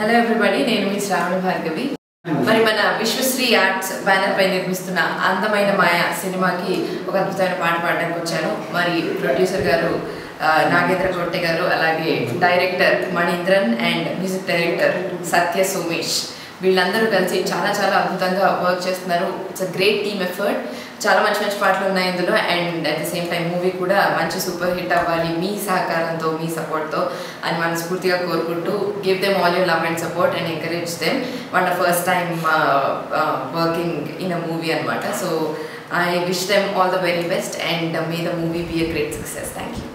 hello everybody నేను మీ శ్రావణ భార్గవి మరి మన విశ్వశ్రీ ఆర్ట్స్ బ్యానర్ పై నిర్మిస్తున్న అందమైన మాయ సినిమాకి ఒక అద్భుతమైన పాట పాడడానికి వచ్చాను మరి ప్రొడ్యూసర్ గారు ఆ, నాగేంద్ర కొట్టె గారు అలాగే director Manindran and music director Satya Somesh వీళ్ళందరూ కలిసి చాలా చాలా అద్భుతంగా వర్క్ చేస్తున్నారు it's a great team effort చాలా మంచి మంచి పాటలు ఉన్నాయి ఇందులో and at the same time movie కూడా మంచి సూపర్ హిట్ అవ్వాలి మీ సహకారంతో మీ సపోర్ట్తో అని మనస్ఫూర్తిగా కోరుకుంటూ give them all you love and support and encourage them one first time working in a movie అనమాట so I wish them all the very best and may the movie be a great success thank you